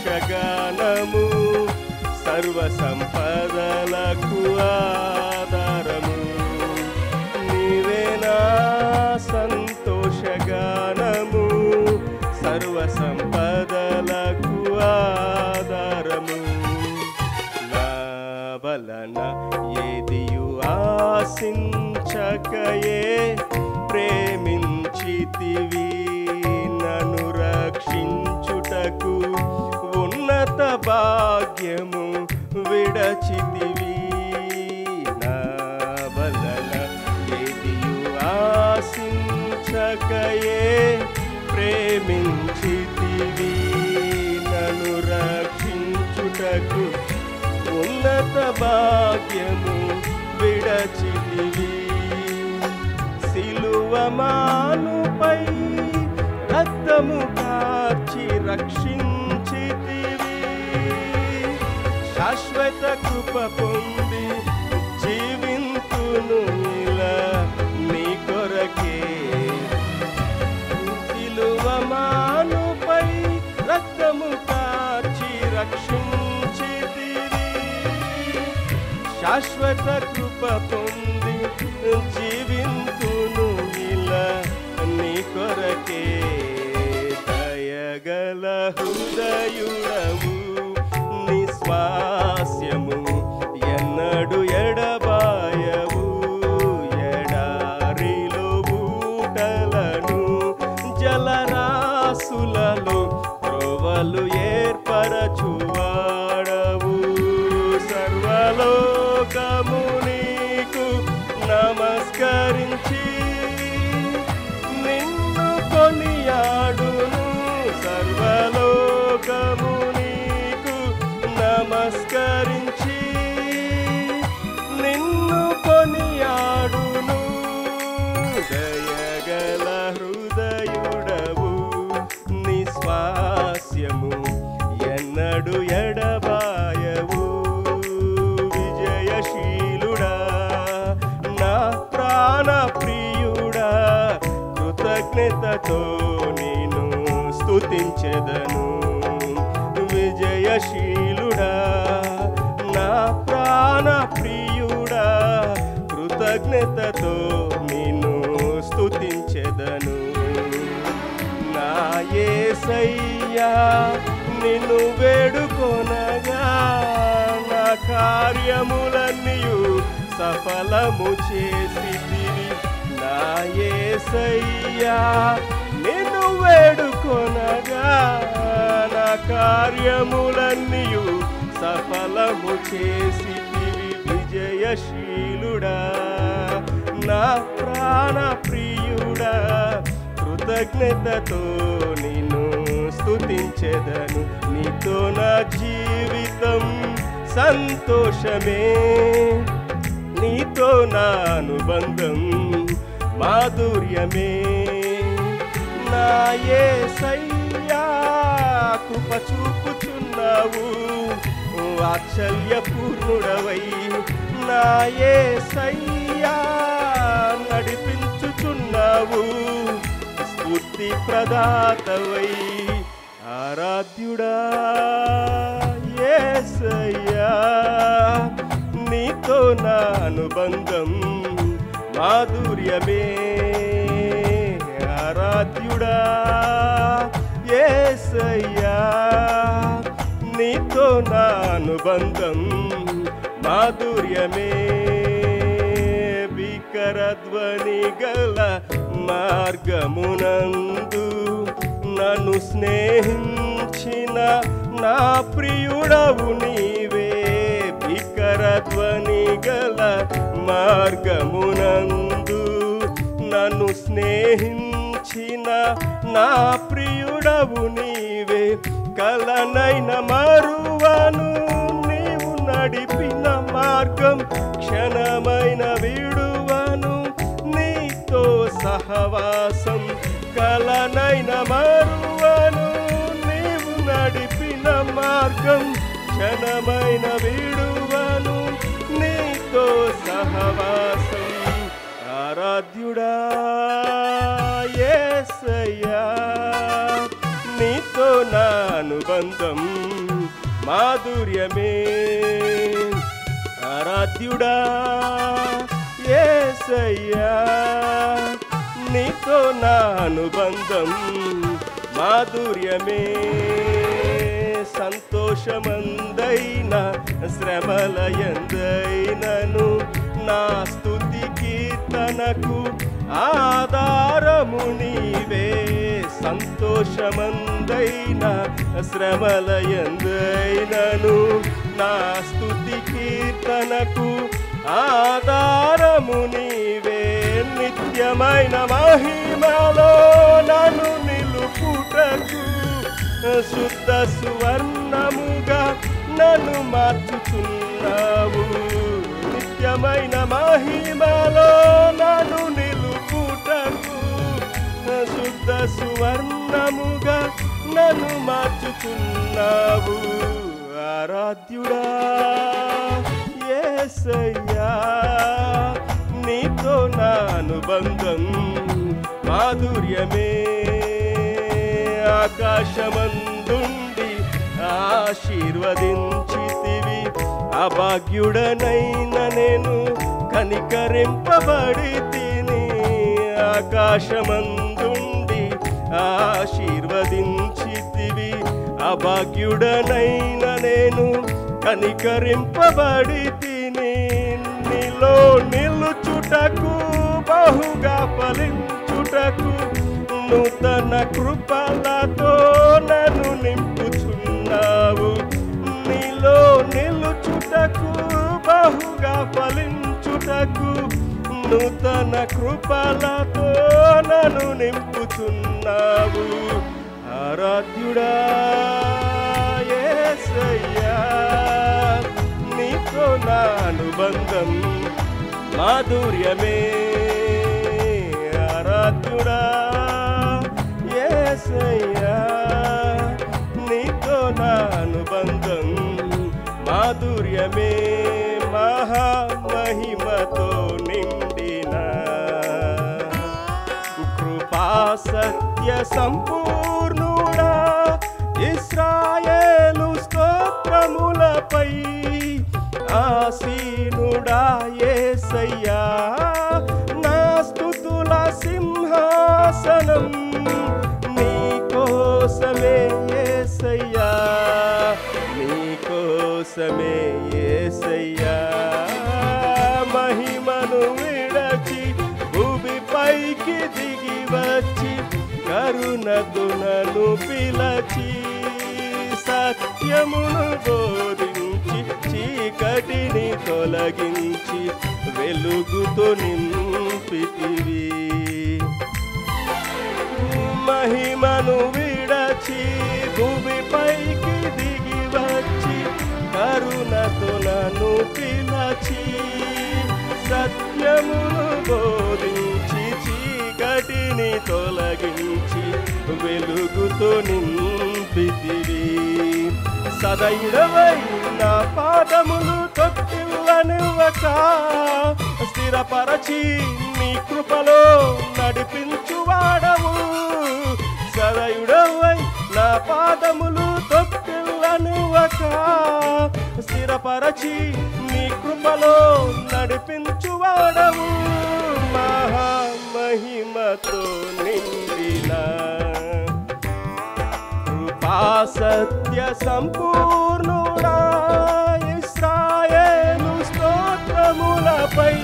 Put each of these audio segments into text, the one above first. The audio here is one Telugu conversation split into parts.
సంతోషగానము సర్వ సంపదలకు ఆధారము నీవే నా సంతోషగానము సర్వ సంపదలకు ఆధారము నా వలన ఏదియు ఆశించకయే ప్రేమించితివి నన్ను రక్షించుటకు ఉన్నత భాగ్యము విడచితివి నా వలన ఏదియు ఆశించకయే ప్రేమించితివి నన్ను రక్షించుటకు ఉన్నత భాగ్యము విడచితివి సిలువమానుపై రక్తము కార్చి రక్షించితివి శాశ్వత కృప పొంది జీవింతును ఇలా నీ కొరకే సిలువమానుపై రక్తము కార్చి రక్షించితివి శాశ్వత కృప పొంది జీవింతును ఇలా నీ కొరకే దయగల హృదయుడము నిస్వాస్యము ఎన్నడు ఎడబాయవు ఎడారిలో బూటలను జలరాసులలో త్రోవలు ఏర్పరచువాడవు సర్వలోకము నీకు నమస్కరించి నిన్ను కొనియాడును సర్వలోకము నీకు నమస్కరించి నిన్ను కొనియాడును దయగల హృదయుడవు నిస్వాస్యము ఎన్నడు ఎడబాయవు విజయశీలుడా నా ప్రాణ ప్రియుడా కృతజ్ఞతతో నేను స్తుతించెదను విజయశీలుడా నా ప్రాణ ప్రియుడా కృతజ్ఞతతో నేను స్తుతించెదను నా యేసయ్యా నిన్ను వేడుకొనగా నా కార్యములన్నీయు సఫలము చేసితివి నా యేసయ్యా నిన్ను వేడుకొనగా నా కార్యములన్నీయు సఫలము చేసితివి విజయశీలుడా నా ప్రాణ ప్రియుడా కృతజ్ఞతతో నిన్ను స్తుతించెదను నీతో నా జీవితం సంతోషమే నీతో నా అనుబంధం మాధుర్యమే నా యేసయ్యా కృప చూపుచున్నావు వాత్సల్యపూర్ణుడవై నా యేసయ్యా నడిపించుచున్నావు స్ఫూర్తి ప్రదాతవై ఆరాధ్యుడా యేసయ్యా నీతో నా అనుబంధం మాధుర్యమే ఆరాధ్యుడా యేసయ్యా నీతో నా అనుబంధం మాధుర్యమే భీకరధ్వని గల మార్గమునందు నన్ను స్నేహించిన నా ప్రియుడవు నీవే భీకరధ్వని గల మార్గమునందు నన్ను స్నేహించిన నా ప్రియుడవు నీవే కలనైన మరువను నీవు నడిపిన మార్గం క్షణమైన విడువను నీతో సహవాసం కలనైన మరువను నీవు నడిపిన మార్గం క్షణమైన విడువను నీతో సహవాసం ఆరాధ్యుడా యేసయ్యా నీతో నా అనుబంధం అనుబంధం మాధుర్యమే ఆరాధ్యుడా ఏసయ్యా నీతో నా అనుబంధం మాధుర్యమే సంతోషమందైన శ్రమలయందైనను నా స్తుతి కీర్తనకు ఆధారము నీవే సంతోషమందైన శ్రమలయందైనను నా స్తుతి కీర్తనకు ఆధారము నీవే నిత్యమైన మహిమలో నన్ను నిలుపుటకు శుద్ధ సువర్ణముగా నన్ను మార్చుచున్నావు నిత్యమైన మహిమలో నన్ను నిలుపుటకు శుద్ధ సువర్ణముగా నన్ను మార్చుచున్నావు ఆరాధ్యుడా ఏసయ్యా నీతో నా అనుబంధం మాధుర్యమే ఆకాశమందుండి ఆశీర్వదించితివి అభాగ్యుడనైన నేను కనికరింపబడి తిని ఆకాశమందుండి ఆశీర్వదించితివి అభాగ్యుడనైన నేను కనికరింపబడి తిని నీలో నిలుచుటకు బహుగా ఫలించుటకు నూతన కృపలతో నన్ను నింపుచున్నావు నీలో నిలుచుటకు బహుగా ఫలించుటకు నూతన కృపలతో నన్ను నింపుచున్నావు ఆరాధ్యుడా యేసయ్యా నీతో నా అనుబంధం మాధుర్యమే ఆరాధ్యుడా యేసయ్యా నీతో నా అనుబంధం మాధుర్యమే మహామహిమతో నిండిన కృపా సత్య సంపూర్ణుడా ఇస్రాయేలు స్తోత్రములపై ఆసీనుడా యేసయ్యా నా స్తుతుల సింహాసనం నీ కోసమే యేసయ్యా నీ కోసమే యేసయ్యా మహిమను విడచి భూమిపైకి దిగి వచ్చి కరుణతో నన్ను పిలచి సత్యమును బోధించి చీకటిని తొలగించి వెలుగుతో నింపితివి మహిమను విడచి భూమిపైకి దిగి వచ్చి కరుణతో నన్ను పిలచి సత్యమును బోధించి చీకటిని తొలగించి వెలుగుతో నింపితివి సదైడవై నా పాదములు తొట్టిల్లనివ్వక స్థిరపరచి నీ కృపలో నడిపించువాడవు సదయుడవై నా పాదములు తొట్టిల్లనివ్వక స్థిరపరచి నీ కృపలో నడిపించువాడవు మహామహిమతో నిండిన కృపా సత్య సంపూర్ణుడా ఇస్రాయేలు స్తోత్రములపై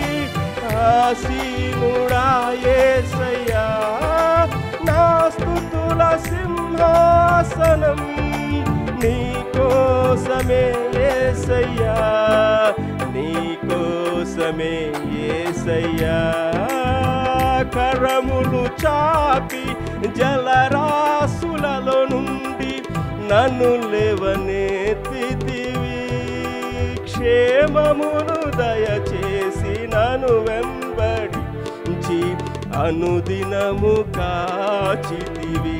ఆసీనుడా యేసయ్యా నా స్తుతుల సింహాసనం నీ కోసమే యేసయ్యా నీ కోసమే యేసయ్యా కరములు చాపి జలరాసులలో నుండి నన్ను లేవనెత్తితివి క్షేమమును దయచేసి నన్ను వెంబడించి అనుదినము కాచితివి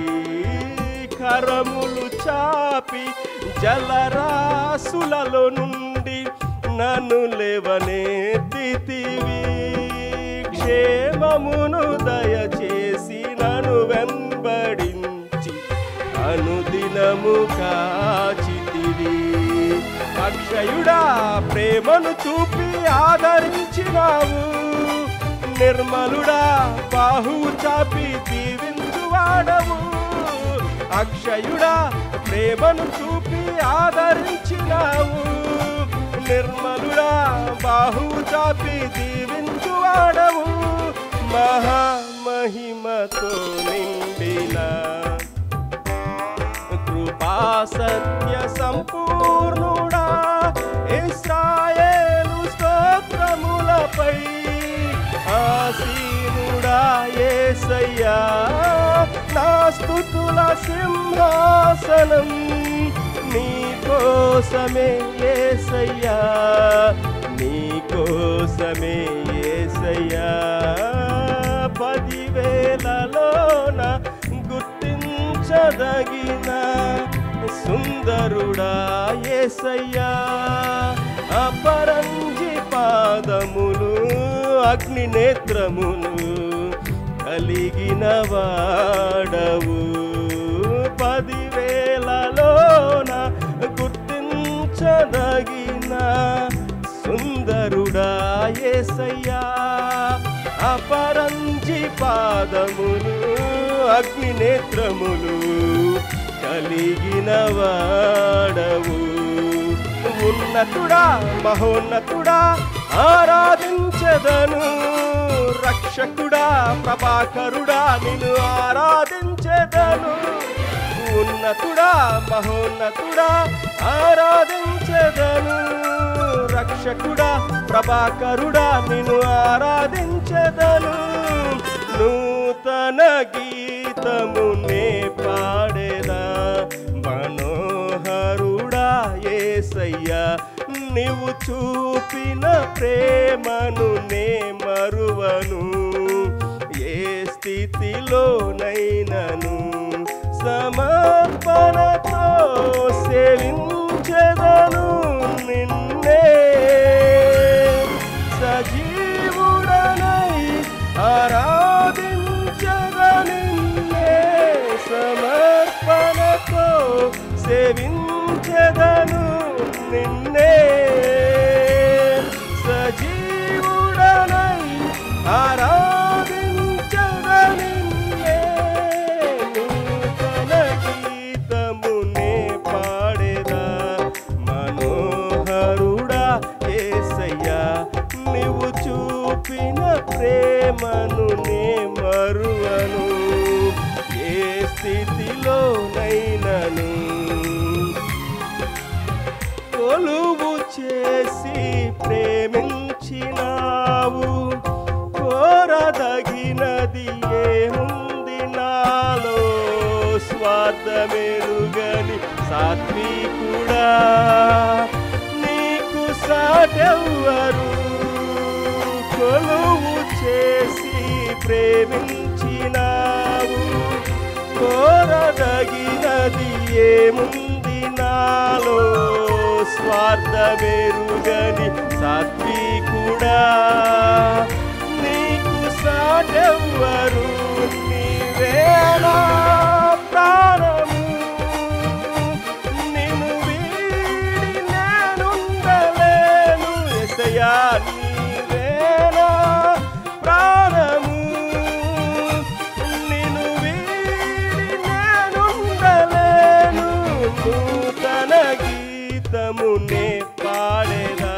కరములు చాపి జలరాసులలో నుండి నన్ను లేవనెత్తితివి క్షేమమును దయచేసి నన్ను వెంబడించి అనుదినము దినము కాచితివి అక్షయుడా ప్రేమను చూపి ఆదరించినావు నిర్మలుడా బాహువు చాపి దీవించువాడవు అక్షయుడా ప్రేమను చూపి ఆదరించినావు నిర్మలుడా బాహువు చాపి దీవించువాడవు మహామహిమతో నిండిన కృపా సత్య సంపూర్ణుడా ఇస్రాయేలు స్తోత్రములపై ఆసీనుడా యేసయ్యా నా స్తుతుల సింహాసనం నీ కోసమే యేసయ్యా నీ కోసమే యేసయ్యా పదివేలలోన గుర్తించదగిన సుందరుడా యేసయ్యా అపరంజి పాదములు అగ్ని నేత్రములు కలిగిన వాడవు పదివేలలోన గుర్తించదగిన సుందరుడా యేసయ్యా అపరంజి పాదములు అగ్ని నేత్రములు కలిగిన వాడవు ఉన్నతుడా మహోన్నతుడా ఆరాధించదను రక్షకుడా ప్రభాకరుడా నిన్ను ఆరాధించదను ఉన్నతుడా మహోన్నతుడా ఆరాధించదను రక్షకుడా ప్రభాకరుడా నిన్ను ఆరాధించదను నూతన గీతము నే పాడేదా మనోహరుడా ఏసయ్యా నీవు చూపిన ప్రేమను నే మరువను ఏ స్థితిలోనైనను సమర్పణతో సేవించదను నిన్నే సజీవుడనై ఆరాధించదనిన్నే సమర్పణతో సేవించదను నిన్నే సజీవుడనై ఆరాధించదనిన్నే నూతన గీతమునే పాడేదా మనోహరుడా ఏసయ్యా నీవు చూపిన ప్రేమను నే మరువను ఏ స్థితిలోనైనను కొలువు చేసి ప్రేమించినావు కోరదగినది ఏముంది నాలో స్వార్థమెరుగని సాత్వికుడా నీకు సాటెవ్వరు కొలువు చేసి ప్రేమించినావు కోరదగినది ఏముంది నాలో స్వార్థమెరుగని సాత్వికుడా నీకు సాటెవ్వరు నీవేనా ప్రాణము నిన్ను వీడి నేనుండలేను ఎసయా నీవేనా ప్రాణము నిన్ను వీడి నేనుండలేను నూతన గీతమునే పాడేదా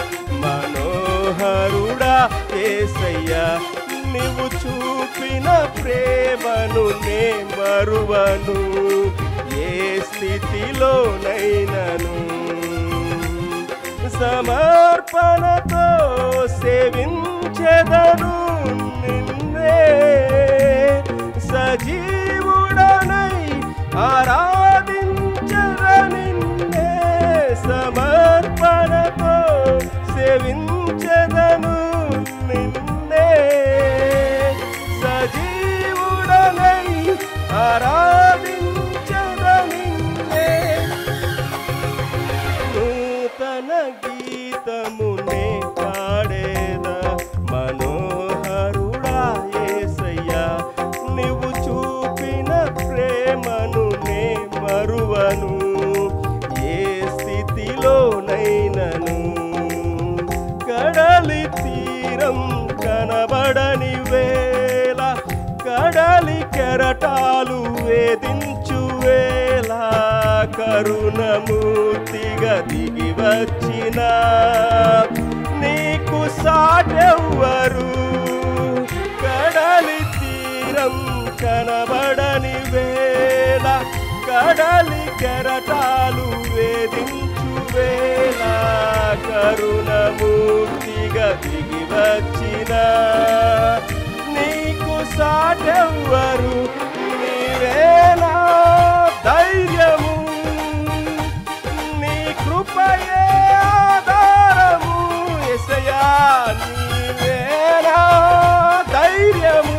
మనోహరుడా ఏసయ్యా నీవు చూపిన ప్రేమను నే మరువను ఏ స్థితిలోనైనను సమర్పణతో సేవించెదను నిన్నే సజీవుడనై ఆరాధించద నిన్నే సమర్పణతో సేవించెదను నిన్నే సజీవుడనై ఆరాధించద నిన్నే నూతన గీతమునే పాడేదా మనోహరుడా యేసయ్యా నీవు చూపిన ప్రేమను నే కనబడని వేళ కడలి కెరటాలు వేధించు వేళ కరుణమూర్తిగా దిగి వచ్చిన నీకు సాటెవ్వరు కడలి తీరం కనబడని వేళ కడలి కెరటాలు వేధించు వేళ కరుణమూర్తిగా దిగి వచ్చిన నీకు సాటెవ్వరు నీవేనా ధైర్యము నీ కృపయే ఆధారము ఎసయా నీవేనా ధైర్యము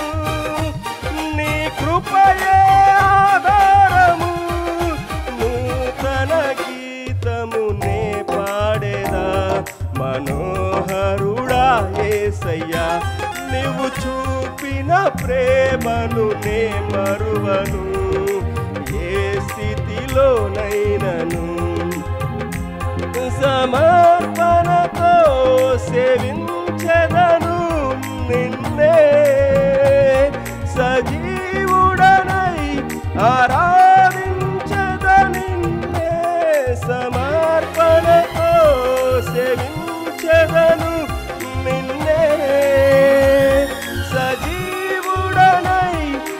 నీ కృపయే ఆధారము నూతన గీతము నే పాడేదా మనోహరుడా ఏసయ్యా నీవు చూపిన ప్రేమను నే మరువను ఏ స్థితిలోనైనను సమర్పణతో సేవించదను నిన్నే సజీవుడనై ఆరాధించద నిన్నే సమర్పణతో సేవించదను నిన్నే సజీవుడనై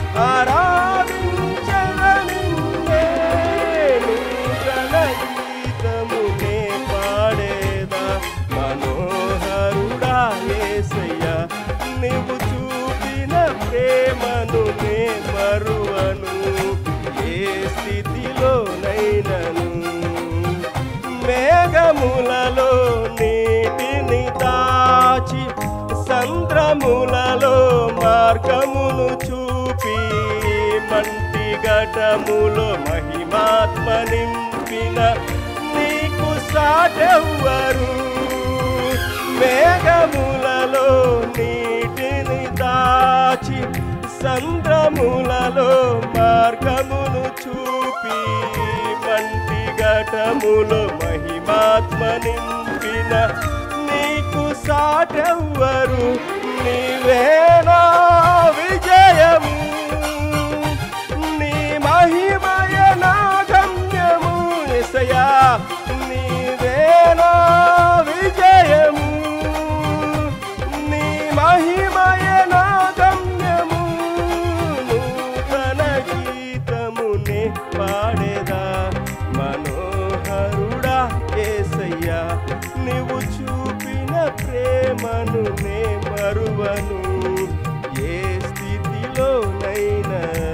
ఆరాధించద నిన్నే నూతన గీతమునే పాడేదా మనోహరుడా యేసయ్యా నీవు చూపిన ప్రేమను నే మరువను ఏ స్థితిలోనైనను మేఘములలో నీటిని దాచి సంద్రములలో మార్గమును చూపి మంటి ఘటములో మహిమాత్మ నింపిన నీకు సాటెవ్వరు మేఘములలో నీటిని దాచి సంద్రములలో మార్గమును చూపి మంటి ఘటములో మహిమాత్మ నింపిన నీకు సాటెవ్వరు నీవేనా విజయము నీ మహిమయ నా గమ్యము ఎసయా నీవేనా విజయము నీ మహిమయ నా గమ్యము నూతన గీతమునే పాడేదా మనోహరుడా ఏసయ్యా నీవు చూపిన ప్రేమను నే మరువను ఏ స్థితిలోనైనా